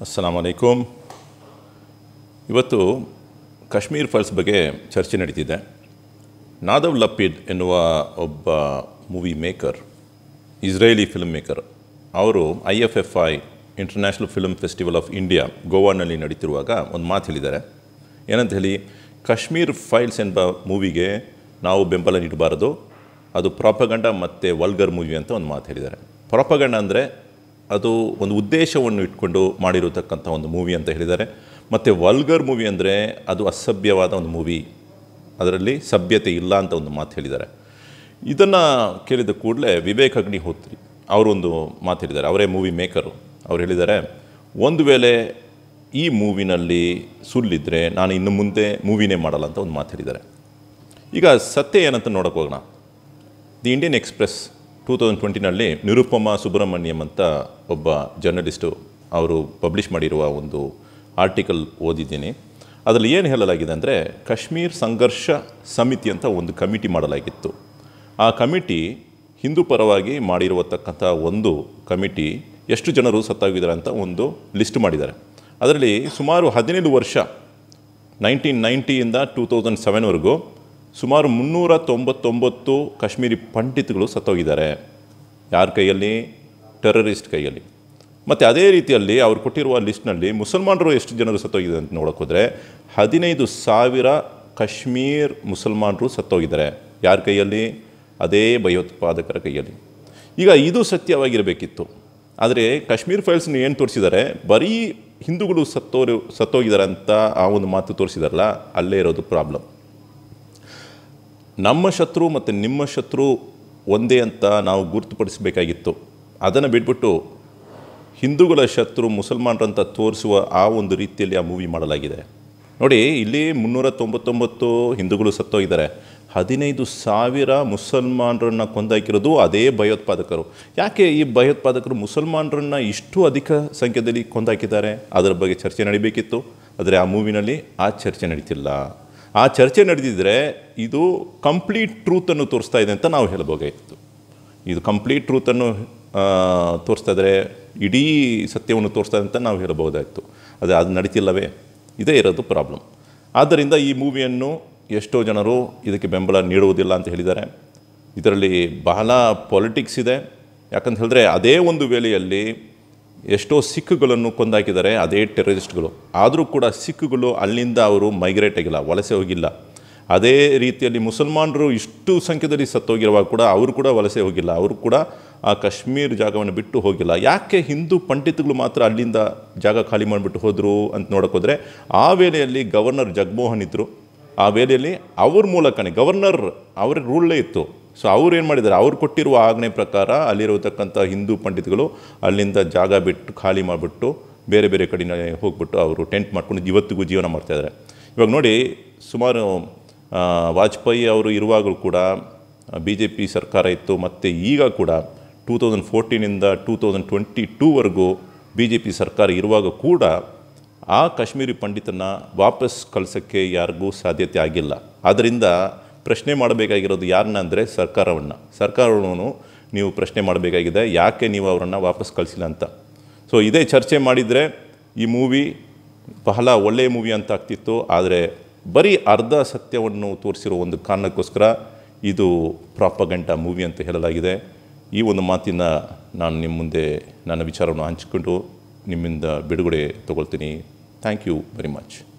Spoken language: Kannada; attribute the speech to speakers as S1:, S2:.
S1: ಅಸ್ಸಲಾಮ್ ಅಲೈಕುಮ್ ಇವತ್ತು ಕಾಶ್ಮೀರ್ ಫೈಲ್ಸ್ ಬಗ್ಗೆ ಚರ್ಚೆ ನಡೀತಿದೆ ನಾದವ್ ಲಪೀದ್ ಎನ್ನುವ ಒಬ್ಬ movie maker Israeli film maker ಅವರು I F F I international film festival of India ಗೋವಾನಲ್ಲಿ ನಡೀತಿರುವಾಗ ಒಂದು ಮಾತು ಹೇಳಿದ್ದಾರೆ ಏನಂತ ಹೇಳಿ ಕಾಶ್ಮೀರ್ ಫೈಲ್ಸ್ ಎಂಬ ಮೂವಿಗೆ ನಾವು ಬೆಂಬಲ ನೀಡಬಾರದು ಅದು ಪ್ರಾಪಗಂಡ ಮತ್ತು ವಲ್ಗರ್ ಮೂವಿ ಅಂತ ಒಂದು ಮಾತು ಹೇಳಿದ್ದಾರೆ ಪ್ರಾಪಗಂಡ ಅಂದರೆ ಅದು ಒಂದು ಉದ್ದೇಶವನ್ನು ಇಟ್ಕೊಂಡು ಮಾಡಿರತಕ್ಕಂಥ ಒಂದು ಮೂವಿ ಅಂತ ಹೇಳಿದ್ದಾರೆ ಮತ್ತು ವಲ್ಗರ್ ಮೂವಿ ಅಂದರೆ ಅದು ಅಸಭ್ಯವಾದ ಒಂದು ಮೂವಿ ಅದರಲ್ಲಿ ಸಭ್ಯತೆ ಇಲ್ಲ ಅಂತ ಒಂದು ಮಾತು ಹೇಳಿದ್ದಾರೆ ಇದನ್ನು ಕೇಳಿದ ಕೂಡಲೇ ವಿವೇಕ್ ಅಗ್ನಿಹೋತ್ರಿ ಅವರೊಂದು ಮಾತು ಹೇಳಿದ್ದಾರೆ ಅವರೇ ಮೂವಿ ಮೇಕರು ಅವ್ರು ಹೇಳಿದ್ದಾರೆ ಒಂದು ವೇಳೆ ಈ ಮೂವಿನಲ್ಲಿ ಸುಳ್ಳಿದ್ರೆ ನಾನು ಇನ್ನು ಮುಂದೆ ಮೂವಿನೇ ಮಾಡಲ್ಲ ಅಂತ ಒಂದು ಮಾತು ಹೇಳಿದ್ದಾರೆ ಈಗ ಸತ್ಯ ಏನಂತ ನೋಡೋಕೆ ಹೋಗೋಣ the Indian Express two thousand ಟ್ವೆಂಟಿನಲ್ಲಿ ನಿರುಪಮ ಸುಬ್ರಹ್ಮಣ್ಯಂ ಅಂತ ಒಬ್ಬ ಜರ್ನಲಿಸ್ಟು ಅವರು ಪಬ್ಲಿಷ್ ಮಾಡಿರುವ ಒಂದು ಆರ್ಟಿಕಲ್ ಓದಿದ್ದೀನಿ ಅದರಲ್ಲಿ ಏನು ಹೇಳಲಾಗಿದೆ ಅಂದರೆ ಕಾಶ್ಮೀರ್ ಸಂಘರ್ಷ ಸಮಿತಿ ಅಂತ ಒಂದು ಕಮಿಟಿ ಮಾಡಲಾಗಿತ್ತು ಆ ಕಮಿಟಿ ಹಿಂದೂ ಪರವಾಗಿ ಮಾಡಿರುವತಕ್ಕಂಥ ಒಂದು ಕಮಿಟಿ ಎಷ್ಟು ಜನರು ಸತ್ತಾಗಿದ್ದಾರೆ ಅಂತ ಒಂದು ಲಿಸ್ಟ್ ಮಾಡಿದ್ದಾರೆ ಅದರಲ್ಲಿ ಸುಮಾರು ಹದಿನೈದು ವರ್ಷ ನೈನ್ಟೀನ್ ನೈಂಟಿಯಿಂದ ಟೂ ತೌಸಂಡ್ ಸೆವೆನ್ವರೆಗೂ ಸುಮಾರು ಮುನ್ನೂರ ತೊಂಬತ್ತೊಂಬತ್ತು ಕಾಶ್ಮೀರಿ ಪಂಡಿತಗಳು ಸತ್ತೋಗಿದ್ದಾರೆ ಯಾರ ಕೈಯಲ್ಲಿ ಟೆರರಿಸ್ಟ್ ಕೈಯಲ್ಲಿ ಮತ್ತು ಅದೇ ರೀತಿಯಲ್ಲಿ ಅವ್ರು ಕೊಟ್ಟಿರುವ ಲಿಸ್ಟ್ನಲ್ಲಿ ಮುಸಲ್ಮಾನರು ಎಷ್ಟು ಜನರು ಸತ್ತೋಗಿದ್ದಾರೆ ಅಂತ ನೋಡೋಕೆ ಹೋದರೆ ಹದಿನೈದು ಸಾವಿರ ಕಾಶ್ಮೀರ್ ಮುಸಲ್ಮಾನರು ಸತ್ತೋಗಿದ್ದಾರೆ ಯಾರ ಕೈಯಲ್ಲಿ ಅದೇ ಭಯೋತ್ಪಾದಕರ ಕೈಯಲ್ಲಿ ಈಗ ಇದು ಸತ್ಯವಾಗಿರಬೇಕಿತ್ತು ಆದರೆ ಕಾಶ್ಮೀರ್ ಫೈಲ್ಸ್ನ ಏನು ತೋರಿಸಿದ್ದಾರೆ ಬರೀ ಹಿಂದೂಗಳು ಸತ್ತೋರು ಸತ್ತೋಗಿದ್ದಾರೆ ಅಂತ ಆ ಒಂದು ಮಾತು ತೋರಿಸಿದಾರಲ್ಲ ಅಲ್ಲೇ ಇರೋದು ಪ್ರಾಬ್ಲಮ್ ನಮ್ಮ ಶತ್ರು ಮತ್ತು ನಿಮ್ಮ ಶತ್ರು ಒಂದೇ ಅಂತ ನಾವು ಗುರುತುಪಡಿಸಬೇಕಾಗಿತ್ತು ಅದನ್ನು ಬಿಟ್ಬಿಟ್ಟು ಹಿಂದೂಗಳ ಶತ್ರು ಮುಸಲ್ಮಾನರಂತ ತೋರಿಸುವ ಆ ಒಂದು ರೀತಿಯಲ್ಲಿ ಆ ಮೂವಿ ಮಾಡಲಾಗಿದೆ ನೋಡಿ ಇಲ್ಲಿ ಮುನ್ನೂರ ತೊಂಬತ್ತೊಂಬತ್ತು ಹಿಂದೂಗಳು ಸತ್ತೋಗಿದ್ದಾರೆ ಹದಿನೈದು ಸಾವಿರ ಮುಸಲ್ಮಾನರನ್ನು ಕೊಂದಾಕಿರೋದು ಅದೇ ಭಯೋತ್ಪಾದಕರು ಯಾಕೆ ಈ ಭಯೋತ್ಪಾದಕರು ಮುಸಲ್ಮಾನರನ್ನು ಇಷ್ಟು ಅಧಿಕ ಸಂಖ್ಯೆಯಲ್ಲಿ ಕೊಂದಾಕಿದ್ದಾರೆ ಅದರ ಬಗ್ಗೆ ಚರ್ಚೆ ನಡಿಬೇಕಿತ್ತು ಆದರೆ ಆ ಮೂವಿನಲ್ಲಿ ಆ ಚರ್ಚೆ ನಡೀತಿಲ್ಲ ಆ ಚರ್ಚೆ ನಡೆದಿದ್ದರೆ ಇದು ಕಂಪ್ಲೀಟ್ ಟ್ರೂತನ್ನು ತೋರಿಸ್ತಾ ಇದೆ ಅಂತ ನಾವು ಹೇಳಬೇಕಾಗಿತ್ತು ಇದು ಕಂಪ್ಲೀಟ್ ಟ್ರೂತನ್ನು ತೋರಿಸ್ತಾ ಇದ್ದಾರೆ ಇಡೀ ಸತ್ಯವನ್ನು ತೋರಿಸ್ತಾ ಇದೆ ಅಂತ ನಾವು ಹೇಳಬಹುದಾಯಿತು ಆದರೆ ಅದು ನಡೀತಿಲ್ಲವೇ ಇದೇ ಇರೋದು ಪ್ರಾಬ್ಲಮ್ ಆದ್ದರಿಂದ ಈ ಮೂವಿಯನ್ನು ಎಷ್ಟೋ ಜನರು ಇದಕ್ಕೆ ಬೆಂಬಲ ನೀಡುವುದಿಲ್ಲ ಅಂತ ಹೇಳಿದ್ದಾರೆ ಇದರಲ್ಲಿ ಬಹಳ ಪಾಲಿಟಿಕ್ಸ್ ಇದೆ ಯಾಕಂತ ಹೇಳಿದ್ರೆ ಅದೇ ಒಂದು ವೇಳೆಯಲ್ಲಿ ಎಷ್ಟೋ ಸಿಖ್ಗಳನ್ನು ಕೊಂದಾಕಿದ್ದಾರೆ ಅದೇ ಟೆರರಿಸ್ಟ್ಗಳು ಆದರೂ ಕೂಡ ಸಿಖ್ಗಳು ಅಲ್ಲಿಂದ ಅವರು ಮೈಗ್ರೇಟ್ ಆಗಿಲ್ಲ ವಲಸೆ ಹೋಗಿಲ್ಲ ಅದೇ ರೀತಿಯಲ್ಲಿ ಮುಸಲ್ಮಾನರು ಇಷ್ಟು ಸಂಖ್ಯೆಯಲ್ಲಿ ಸತ್ತೋಗಿರುವಾಗ ಕೂಡ ಅವರು ಕೂಡ ವಲಸೆ ಹೋಗಿಲ್ಲ ಅವರು ಕೂಡ ಆ ಕಾಶ್ಮೀರ್ ಜಾಗವನ್ನು ಬಿಟ್ಟು ಹೋಗಿಲ್ಲ ಯಾಕೆ ಹಿಂದೂ ಪಂಡಿತಗಳು ಮಾತ್ರ ಅಲ್ಲಿಂದ ಜಾಗ ಖಾಲಿ ಮಾಡಿಬಿಟ್ಟು ಹೋದರು ಅಂತ ನೋಡೋಕ್ಕೋದ್ರೆ ಆ ವೇಳೆಯಲ್ಲಿ ಗವರ್ನರ್ ಜಗಮೋಹನ್ ಇದ್ದರು ಆ ವೇಳೆಯಲ್ಲಿ ಅವ್ರ ಮೂಲಕನೇ ಗವರ್ನರ್ ಅವರ ರೂಲೇ ಇತ್ತು ಸೊ ಅವ್ರು ಏನು ಮಾಡಿದ್ದಾರೆ ಅವ್ರು ಕೊಟ್ಟಿರುವ ಆಜ್ಞೆ ಪ್ರಕಾರ ಅಲ್ಲಿರತಕ್ಕಂಥ ಹಿಂದೂ ಪಂಡಿತಗಳು ಅಲ್ಲಿಂದ ಜಾಗ ಬಿಟ್ಟು ಖಾಲಿ ಮಾಡಿಬಿಟ್ಟು ಬೇರೆ ಬೇರೆ ಕಡೆ ಹೋಗ್ಬಿಟ್ಟು ಅವರು ಟೆಂಟ್ ಮಾಡ್ಕೊಂಡು ಇವತ್ತಿಗೂ ಜೀವನ ಮಾಡ್ತಾಯಿದ್ದಾರೆ ಇವಾಗ ನೋಡಿ ಸುಮಾರು ವಾಜಪೇಯಿ ಅವರು ಇರುವಾಗಲೂ ಕೂಡ ಬಿ ಜೆ ಪಿ ಸರ್ಕಾರ ಇತ್ತು ಮತ್ತು ಈಗ ಕೂಡ ಟೂ ತೌಸಂಡ್ ಫೋರ್ಟೀನಿಂದ ಟೂ ತೌಸಂಡ್ ಟ್ವೆಂಟಿ ಟೂವರೆಗೂ ಬಿ ಜೆ ಪಿ ಸರ್ಕಾರ ಇರುವಾಗ ಕೂಡ ಆ ಕಾಶ್ಮೀರಿ ಪಂಡಿತನ ವಾಪಸ್ ಕಳಿಸೋಕ್ಕೆ ಯಾರಿಗೂ ಸಾಧ್ಯತೆ ಆಗಿಲ್ಲ ಆದ್ದರಿಂದ ಪ್ರಶ್ನೆ ಮಾಡಬೇಕಾಗಿರೋದು ಯಾರನ್ನ ಅಂದರೆ ಸರ್ಕಾರವನ್ನು ಸರ್ಕಾರವನ್ನು ನೀವು ಪ್ರಶ್ನೆ ಮಾಡಬೇಕಾಗಿದೆ ಯಾಕೆ ನೀವು ಅವರನ್ನು ವಾಪಸ್ ಕಳಿಸಿಲ್ಲ ಅಂತ ಸೊ ಇದೇ ಚರ್ಚೆ ಮಾಡಿದರೆ ಈ ಮೂವಿ ಬಹಳ ಒಳ್ಳೆಯ ಮೂವಿ ಅಂತ ಆಗ್ತಿತ್ತು ಆದರೆ ಬರೀ ಅರ್ಧ ಸತ್ಯವನ್ನು ತೋರಿಸಿರೋ ಒಂದು ಕಾರಣಕ್ಕೋಸ್ಕರ ಇದು ಪ್ರಾಪಗಂಟ ಮೂವಿ ಅಂತ ಹೇಳಲಾಗಿದೆ ಈ ಒಂದು ಮಾತಿನ ನಾನು ನಿಮ್ಮ ಮುಂದೆ ನನ್ನ ವಿಚಾರವನ್ನು ಹಂಚಿಕೊಂಡು ನಿಮ್ಮಿಂದ ಬಿಡುಗಡೆ ತೊಗೊಳ್ತೀನಿ ಥ್ಯಾಂಕ್ ಯು ವೆರಿ ಮಚ್